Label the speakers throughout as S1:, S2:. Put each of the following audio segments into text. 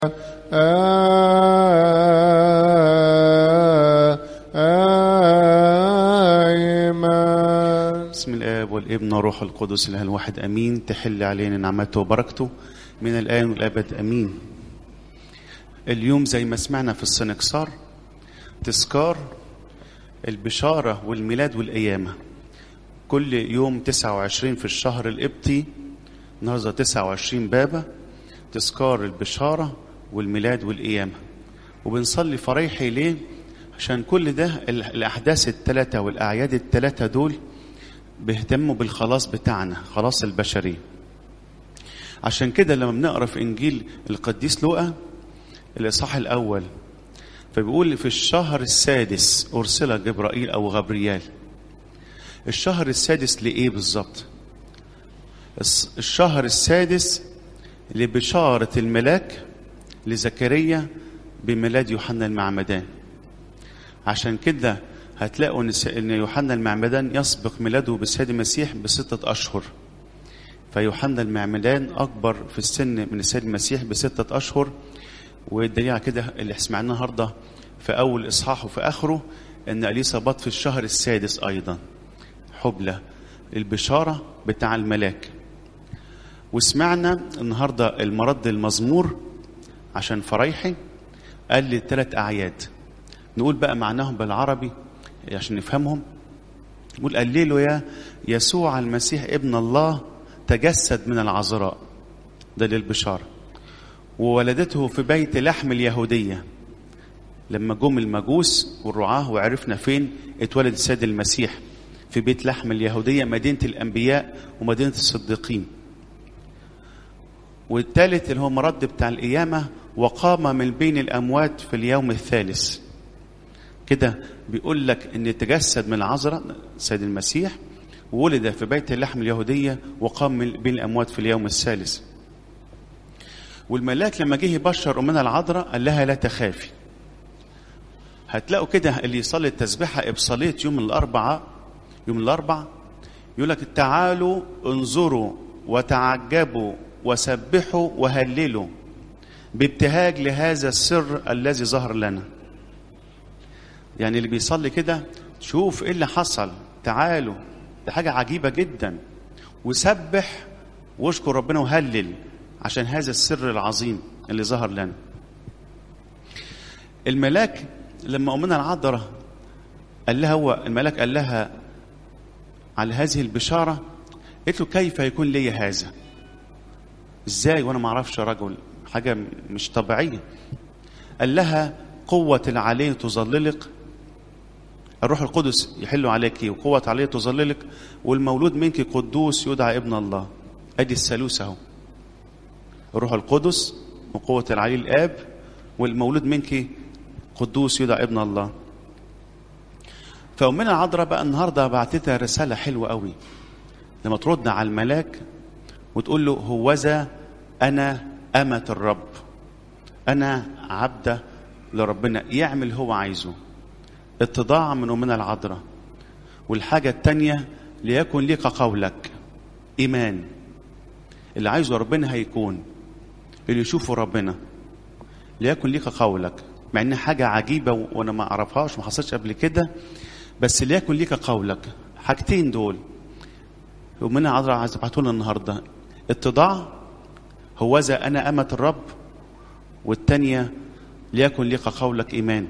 S1: آمين
S2: بسم الآب والابن والروح القدس الإله الواحد أمين تحل علينا نعمته وبركته من الآن والأبد أمين اليوم زي ما سمعنا في السنكسار تذكار البشارة والميلاد والقيامة كل يوم 29 في الشهر القبطي النهارده 29 بابا تذكار البشارة والميلاد والقيامة وبنصلي فريحي ليه عشان كل ده ال- الأحداث الثلاثة والأعياد الثلاثة دول بيهتموا بالخلاص بتاعنا خلاص البشرية عشان كده لما بنقرا في إنجيل القديس لوقا الإصحاح الأول فبيقول في الشهر السادس أرسل جبرائيل أو غبريال الشهر السادس لإيه بالظبط الس- الشهر السادس لبشارة الملاك لزكريا بميلاد يوحنا المعمدان عشان كده هتلاقوا ان س- ان يوحنا المعمدان يسبق ميلاده بالسيد المسيح بستة اشهر فيوحنا المعمدان اكبر في السن من السيد المسيح بستة اشهر والدليل على كده اللي سمعناه النهارده في اول اصحاح وفي اخره ان اليصابات في الشهر السادس ايضا حبلى البشاره بتاع الملاك وسمعنا النهارده المرد المزمور عشان فريحي قال لي ثلاث اعياد نقول بقى معناهم بالعربي عشان نفهمهم نقول قال يا يسوع المسيح ابن الله تجسد من العذراء ده للبشاره وولدته في بيت لحم اليهوديه لما جم المجوس والرعاه وعرفنا فين اتولد السيد المسيح في بيت لحم اليهوديه مدينه الانبياء ومدينه الصديقين والثالث اللي هو مرد بتاع القيامة وقام من بين الأموات في اليوم الثالث كده بيقول لك ان تجسد من العذراء سيد المسيح وولد في بيت اللحم اليهودية وقام من بين الأموات في اليوم الثالث والملاك لما جه يبشر أمنا العذراء قال لها لا تخافي هتلاقوا كده اللي يصلي التسبيحة إبصالية يوم الأربعاء يوم الأربع يقول لك تعالوا انظروا وتعجبوا وسبحوا وهللوا بابتهاج لهذا السر الذي ظهر لنا يعني اللي بيصلي كده شوف ايه اللي حصل تعالوا ده حاجة عجيبة جدا وسبح واشكر ربنا وهلل عشان هذا السر العظيم اللي ظهر لنا الملاك لما أمنا العذراء قال لها هو الملاك قال لها على هذه البشارة قلت له كيف يكون لي هذا ازاي وانا ما اعرفش رجل حاجة مش طبيعية قال لها قوة العلي تظللك الروح القدس يحل عليك وقوة عليه تظللك والمولود منك قدوس يدعى ابن الله ادي الثالوث اهو الروح القدس وقوة العلي الاب والمولود منك قدوس يدعى ابن الله فأمنا العذراء بقى النهارده بعتتها رسالة حلوة قوي لما ترد على الملاك وتقول له هوذا أنا أمة الرب أنا عبدة لربنا يعمل هو عايزه اتضاع من أمنا العذراء والحاجة التانية ليكن لك قولك إيمان اللي عايزه ربنا هيكون اللي يشوفه ربنا ليكن لك قولك مع ان حاجة عجيبة و- وانا ما اعرفهاش ما حصلتش قبل كده بس ليكن لك قولك حاجتين دول ومن عذراء عايز ابعته لنا النهارده اتضاع هوذا انا امة الرب والتانية ليكن لك قولك ايمان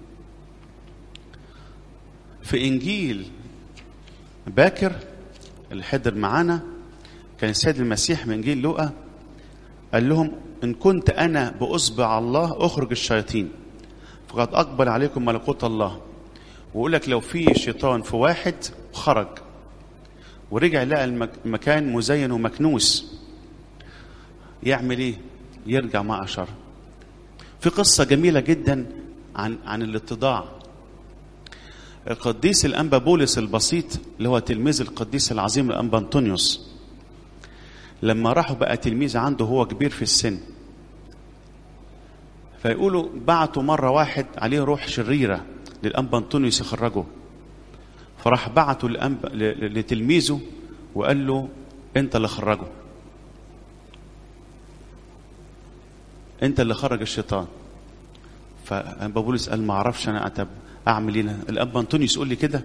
S2: في انجيل باكر اللي حضر معانا كان السيد المسيح من انجيل لوقا قال لهم ان كنت انا باصبع الله اخرج الشياطين فقد اقبل عليكم ملكوت الله ويقول لك لو في شيطان في واحد خرج ورجع لقى المك- المكان مزين ومكنوس يعمل ايه يرجع مع شر في قصة جميلة جدا عن عن الاتضاع القديس الأنبا بولس البسيط اللي هو تلميذ القديس العظيم الأنبا أنطونيوس لما راحوا بقى تلميذ عنده هو كبير في السن فيقولوا بعتوا مرة واحد عليه روح شريرة للأنبا أنطونيوس يخرجه فراح بعته لأنبا ل- ل- لتلميذه وقال له أنت اللي خرجه انت اللي خرج الشيطان فابا بولس قال ما اعرفش انا طب اعمل ايه الاب انطونيوس يقول لي كده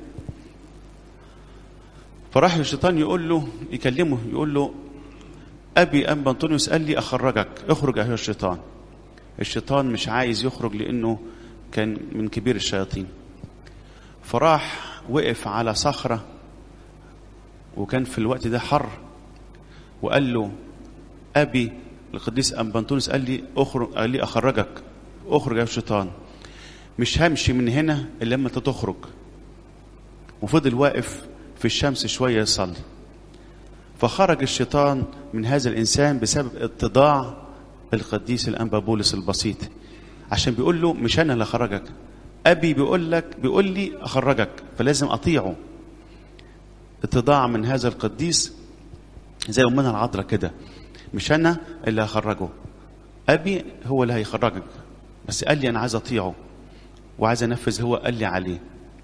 S2: فراح الشيطان يقول له يكلمه يقول له ابي ابا انطونيوس قال لي اخرجك اخرج ايها الشيطان الشيطان مش عايز يخرج لانه كان من كبير الشياطين فراح وقف على صخره وكان في الوقت ده حر وقال له ابي القديس ابا انطونيوس قال لي اخرج قال لي اخرجك اخرج يا الشيطان مش همشي من هنا الا لما انت تخرج وفضل واقف في الشمس شويه يصلي فخرج الشيطان من هذا الانسان بسبب اتضاع القديس الانبا بولس البسيط عشان بيقول له مش انا اللي اخرجك ابي بيقول لك بيقول لي اخرجك فلازم اطيعه اتضاع من هذا القديس زي امنا العذراء كده مش انا اللي هخرجه ابي هو اللي هيخرجك بس قال لي انا عايز اطيعه وعايز انفذ هو قال لي عليه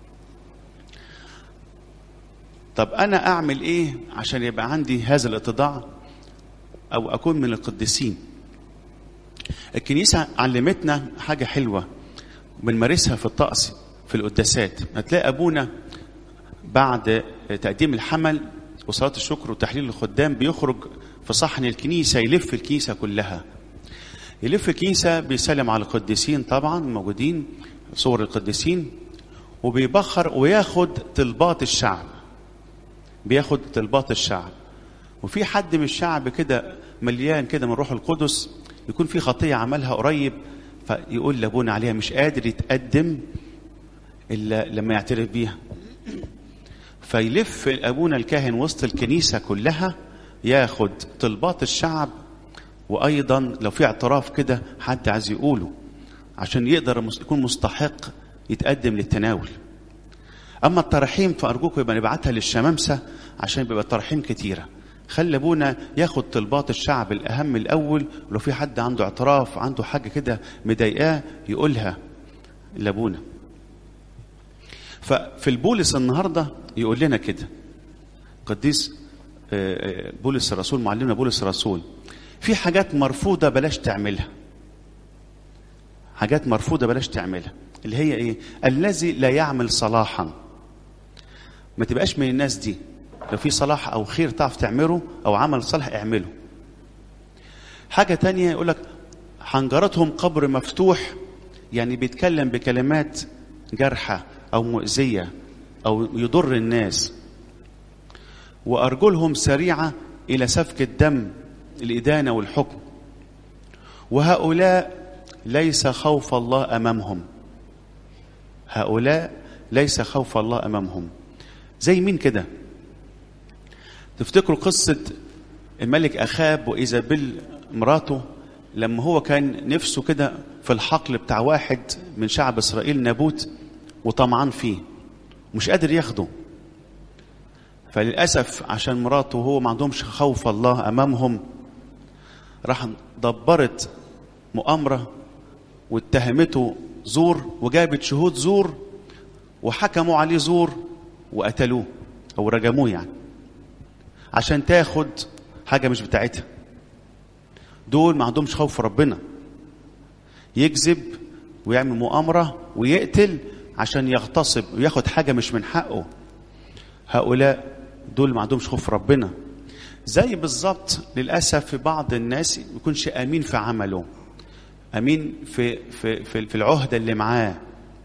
S2: طب انا اعمل ايه عشان يبقى عندي هذا الاتضاع او اكون من القديسين الكنيسه علمتنا حاجه حلوه بنمارسها في الطقس في القداسات هتلاقي ابونا بعد تقديم الحمل وصلاه الشكر وتحليل الخدام بيخرج في صحن الكنيسه يلف الكنيسه كلها يلف الكنيسه بيسلم على القديسين طبعا موجودين صور القديسين وبيبخر وياخد طلبات الشعب بياخد طلبات الشعب وفي حد من الشعب كده مليان كده من روح القدس يكون في خطيه عملها قريب فيقول لابونا عليها مش قادر يتقدم الا لما يعترف بيها فيلف ابونا الكاهن وسط الكنيسه كلها ياخد طلبات الشعب وايضا لو في اعتراف كده حد عايز يقوله عشان يقدر يكون مستحق يتقدم للتناول اما التراحيم فارجوكم يبقى نبعتها للشمامسه عشان بيبقى التراحيم كتيره خلي ابونا ياخد طلبات الشعب الاهم الاول ولو في حد عنده اعتراف عنده حاجه كده مضايقاه يقولها لابونا ففي البولس النهارده يقول لنا كده قديس بولس الرسول معلمنا بولس الرسول في حاجات مرفوضه بلاش تعملها حاجات مرفوضه بلاش تعملها اللي هي ايه الذي لا يعمل صلاحا ما تبقاش من الناس دي لو في صلاح او خير تعرف تعمله او عمل صالح اعمله حاجة تانية يقول لك حنجرتهم قبر مفتوح يعني بيتكلم بكلمات جارحة أو مؤذية أو يضر الناس وأرجلهم سريعة إلى سفك الدم الإدانة والحكم وهؤلاء ليس خوف الله أمامهم هؤلاء ليس خوف الله أمامهم زي مين كده تفتكروا قصة الملك أخاب وإيزابيل مراته لما هو كان نفسه كده في الحقل بتاع واحد من شعب إسرائيل نابوت وطمعان فيه مش قادر ياخده فللأسف عشان مراته وهو ما عندهمش خوف الله أمامهم راح دبرت مؤامرة واتهمته زور وجابت شهود زور وحكموا عليه زور وقتلوه أو رجموه يعني عشان تاخد حاجة مش بتاعتها دول ما عندهمش خوف ربنا يكذب ويعمل مؤامرة ويقتل عشان يغتصب وياخد حاجة مش من حقه هؤلاء دول ما عندهمش خوف ربنا زي بالظبط للأسف في بعض الناس ما يكونش أمين في عمله أمين في, في, في, في العهدة اللي معاه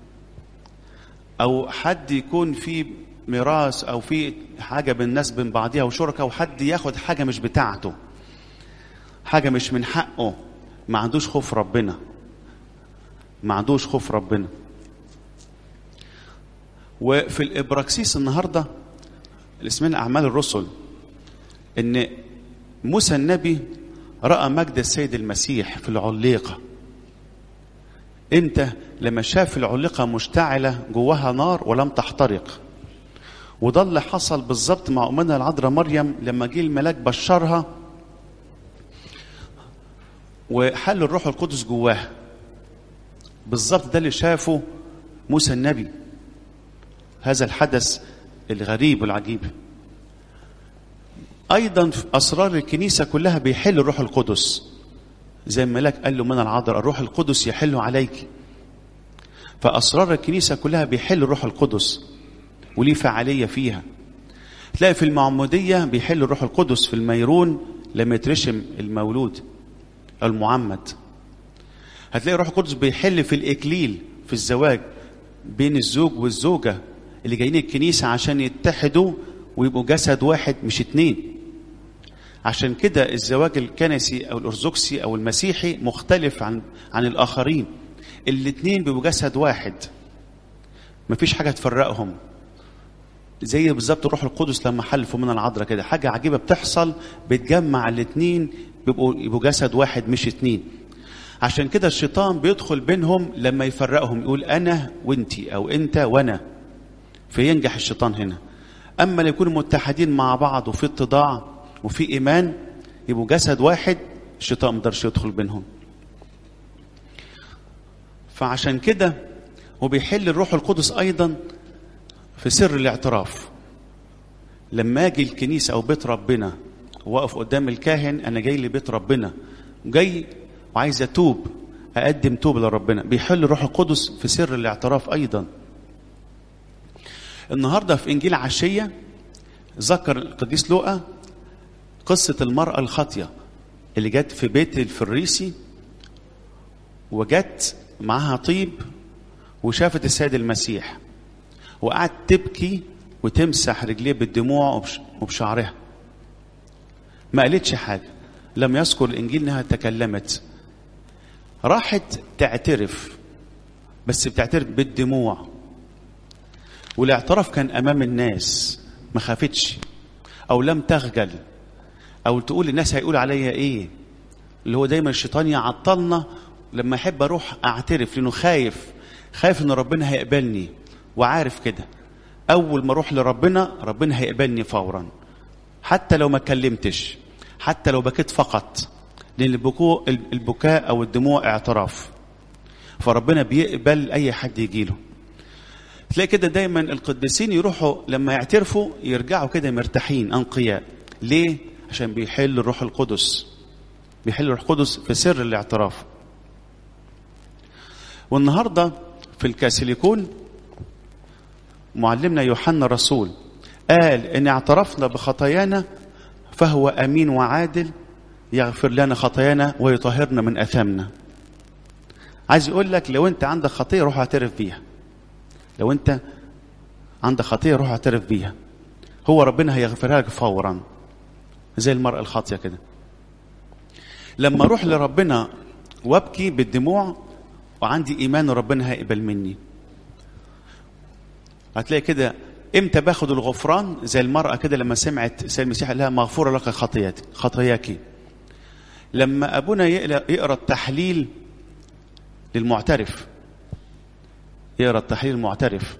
S2: أو حد يكون في ميراث أو في حاجة بين الناس بين بعضها وشركة وحد ياخد حاجة مش بتاعته حاجة مش من حقه ما عندوش خوف ربنا ما عندوش خوف ربنا وفي الإبراكسيس النهاردة اللي اسمها أعمال الرسل إن موسى النبي رأى مجد السيد المسيح في العليقة امتى لما شاف العليقة مشتعلة جواها نار ولم تحترق وده اللي حصل بالظبط مع أمنا العذراء مريم لما جه الملاك بشرها وحل الروح القدس جواها بالظبط ده اللي شافه موسى النبي هذا الحدث الغريب والعجيب ايضا في اسرار الكنيسه كلها بيحل الروح القدس زي ما ملاك قال له من العذراء الروح القدس يحل عليك فأسرار الكنيسة كلها بيحل الروح القدس وليه فعالية فيها تلاقي في المعمودية بيحل الروح القدس في الميرون لما يترشم المولود المعمد هتلاقي الروح القدس بيحل في الإكليل في الزواج بين الزوج والزوجة اللي جايين الكنيسة عشان يتحدوا ويبقوا جسد واحد مش اتنين عشان كده الزواج الكنسي أو الأرثوذكسي أو المسيحي مختلف عن عن الآخرين الاتنين بيبقوا جسد واحد مفيش حاجة تفرقهم زي بالظبط الروح القدس لما حلفوا من العذراء كده حاجة عجيبة بتحصل بتجمع الاتنين بيبقوا يبقوا جسد واحد مش اتنين عشان كده الشيطان بيدخل بينهم لما يفرقهم يقول انا وانتي او انت وانا فينجح الشيطان هنا اما اللي يكونوا متحدين مع بعض وفي اتضاع وفي ايمان يبقوا جسد واحد الشيطان ما يقدرش يدخل بينهم فعشان كده وبيحل الروح القدس ايضا في سر الاعتراف لما اجي الكنيسه او بيت ربنا واقف قدام الكاهن انا جاي لبيت ربنا جاي وعايز اتوب اقدم توبه لربنا بيحل الروح القدس في سر الاعتراف ايضا النهارده في انجيل عشيه ذكر القديس لوقا قصه المراه الخاطيه اللي جت في بيت الفريسي وجت معاها طيب وشافت السيد المسيح وقعدت تبكي وتمسح رجليه بالدموع وبش- وبشعرها ما قالتش حاجه لم يذكر الانجيل انها تكلمت راحت تعترف بس بتعترف بالدموع والاعتراف كان امام الناس ما خافتش او لم تخجل او تقول الناس هيقول عليا ايه اللي هو دايما الشيطان يعطلنا لما احب اروح اعترف لانه خايف خايف ان ربنا هيقبلني وعارف كده اول ما اروح لربنا ربنا هيقبلني فورا حتى لو ما اتكلمتش حتى لو بكيت فقط لان البكاء البكاء او الدموع اعتراف فربنا بيقبل اي حد يجيله تلاقي كده دايما القديسين يروحوا لما يعترفوا يرجعوا كده مرتاحين انقياء ليه عشان بيحل الروح القدس بيحل الروح القدس في سر الاعتراف والنهارده في الكاثوليكون معلمنا يوحنا الرسول قال ان اعترفنا بخطايانا فهو امين وعادل يغفر لنا خطايانا ويطهرنا من اثامنا عايز يقول لك لو انت عندك خطيه روح اعترف بيها لو انت عندك خطيه روح اعترف بيها هو ربنا هيغفرها لك فورا زي المرأة الخاطية كده لما اروح لربنا وابكي بالدموع وعندي ايمان ربنا هيقبل مني هتلاقي كده امتى باخد الغفران زي المرأة كده لما سمعت سيد المسيح قال لها مغفورة لك خطياتك خطاياك لما ابونا يقرا التحليل للمعترف يقرا التحليل المعترف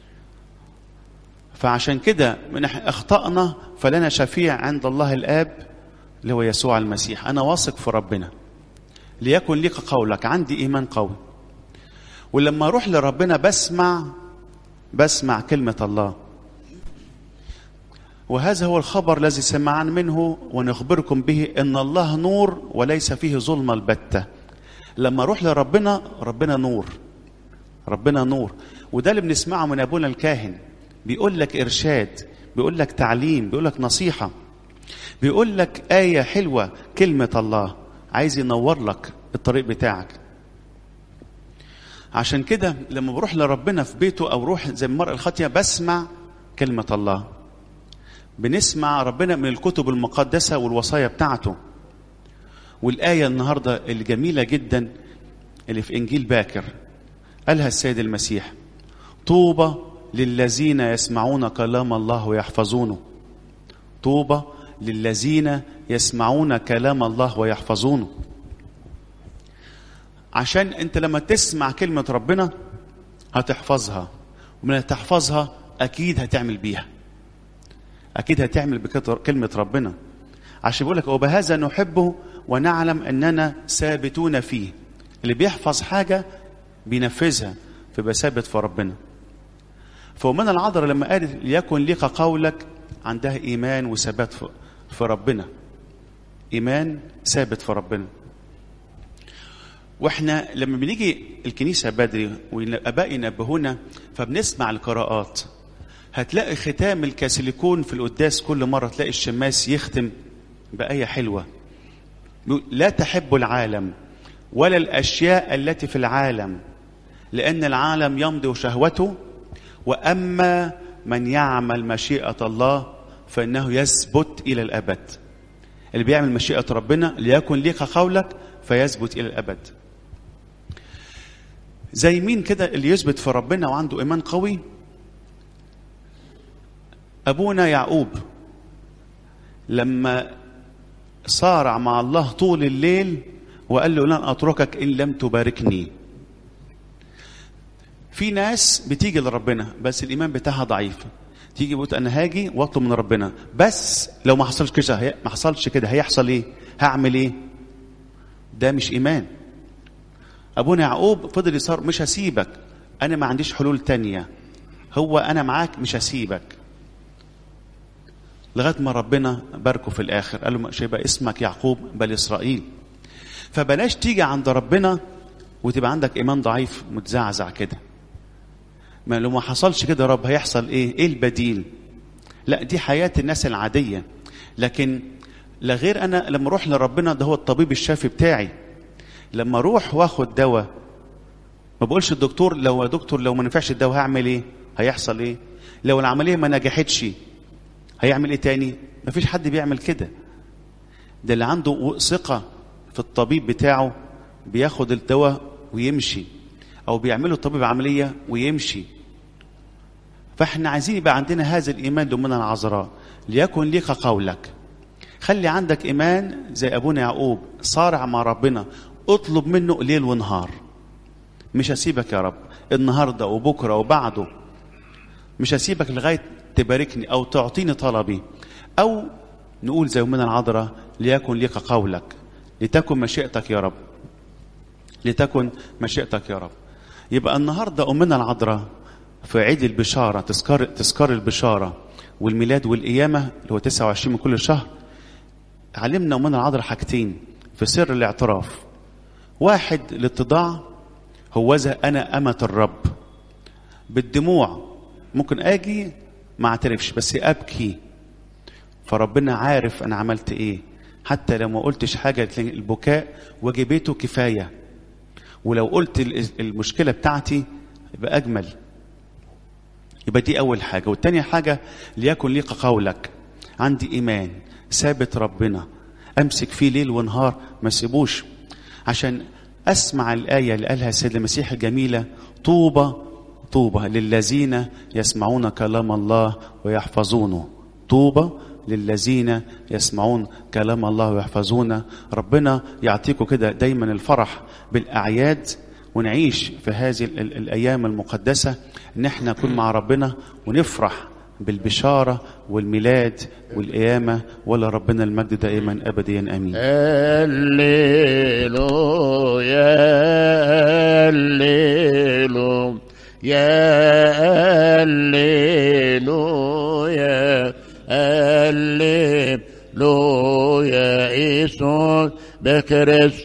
S2: فعشان كده من اخطأنا فلنا شفيع عند الله الاب اللي هو يسوع المسيح انا واثق في ربنا ليكن لك قولك عندي ايمان قوي ولما اروح لربنا بسمع بسمع كلمه الله وهذا هو الخبر الذي سمعنا منه ونخبركم به ان الله نور وليس فيه ظلمه البته لما اروح لربنا ربنا نور ربنا نور وده اللي بنسمعه من ابونا الكاهن بيقول لك ارشاد بيقول لك تعليم بيقول لك نصيحه بيقول لك ايه حلوه كلمه الله عايز ينور لك الطريق بتاعك عشان كده لما بروح لربنا في بيته او روح زي المرأة الخاطية بسمع كلمة الله بنسمع ربنا من الكتب المقدسة والوصايا بتاعته والآية النهاردة الجميلة جدا اللي في إنجيل باكر قالها السيد المسيح طوبى للذين يسمعون كلام الله ويحفظونه طوبى للذين يسمعون كلام الله ويحفظونه عشان انت لما تسمع كلمة ربنا هتحفظها ومن تحفظها اكيد هتعمل بيها اكيد هتعمل بكلمة ربنا عشان بيقول لك وبهذا نحبه ونعلم اننا ثابتون فيه اللي بيحفظ حاجة بينفذها فيبقى ثابت في ربنا فمن العذراء لما قالت ليكن لك قولك عندها ايمان وثبات في ربنا ايمان ثابت في ربنا واحنا لما بنيجي الكنيسة بدري والآباء ينبهونا فبنسمع القراءات هتلاقي ختام الكاسيليكون في القداس كل مرة تلاقي الشماس يختم بآية حلوة لا تحب العالم ولا الأشياء التي في العالم لأن العالم يمضي شهوته وأما من يعمل مشيئة الله فإنه يثبت إلى الأبد اللي بيعمل مشيئة ربنا ليكن ليك قولك فيثبت إلى الأبد زي مين كده اللي يثبت في ربنا وعنده إيمان قوي أبونا يعقوب لما صارع مع الله طول الليل وقال له لن أتركك إن لم تباركني في ناس بتيجي لربنا بس الإيمان بتاعها ضعيف تيجي بتقول أنا هاجي وأطلب من ربنا بس لو ما حصلش كده ما حصلش كده هيحصل إيه؟ هعمل إيه؟ ده مش إيمان أبونا يعقوب فضل يصار مش هسيبك أنا ما عنديش حلول تانية هو أنا معاك مش هسيبك لغايه ما ربنا باركه في الاخر قال له مش هيبقى اسمك يعقوب بل اسرائيل فبلاش تيجي عند ربنا وتبقى عندك ايمان ضعيف متزعزع كده ما لو ما حصلش كده يا رب هيحصل ايه ايه البديل لا دي حياه الناس العاديه لكن لا غير انا لما اروح لربنا ده هو الطبيب الشافي بتاعي لما اروح واخد دواء ما بقولش الدكتور لو يا دكتور لو ما نفعش الدواء هعمل ايه هيحصل ايه لو العمليه ما نجحتش هيعمل ايه تاني مفيش حد بيعمل كده ده اللي عنده ثقة في الطبيب بتاعه بياخد الدواء ويمشي او بيعمله الطبيب عملية ويمشي فاحنا عايزين يبقى عندنا هذا الايمان لأمنا العذراء ليكن ليك قولك خلي عندك ايمان زي ابونا يعقوب صارع مع ربنا اطلب منه ليل ونهار مش هسيبك يا رب النهارده وبكره وبعده مش هسيبك لغايه تباركني او تعطيني طلبي او نقول زي من العذراء ليكن لك قولك لتكن مشيئتك يا رب لتكن مشيئتك يا رب يبقى النهارده امنا العذراء في عيد البشاره تذكار تذكار البشاره والميلاد والقيامه اللي هو 29 من كل شهر علمنا امنا العذراء حاجتين في سر الاعتراف واحد الاتضاع هوذا انا امه الرب بالدموع ممكن اجي ما اعترفش بس ابكي فربنا عارف انا عملت ايه حتى لو ما قلتش حاجه البكاء وجبته كفايه ولو قلت المشكله بتاعتي يبقى اجمل يبقى دي اول حاجه والتانية حاجه ليكن ليك قولك عندي ايمان ثابت ربنا امسك فيه ليل ونهار ما سيبوش عشان اسمع الايه اللي قالها السيد المسيح الجميله طوبى طوبى للذين يسمعون كلام الله ويحفظونه طوبى للذين يسمعون كلام الله ويحفظونه ربنا يعطيكم كده دايما الفرح بالاعياد ونعيش في هذه الايام المقدسه ان احنا نكون مع ربنا ونفرح بالبشاره والميلاد والقيامه ولا ربنا المجد دائما ابديا امين
S1: هللويا هللويا يا هللويا هللويا يسوع بكريستوس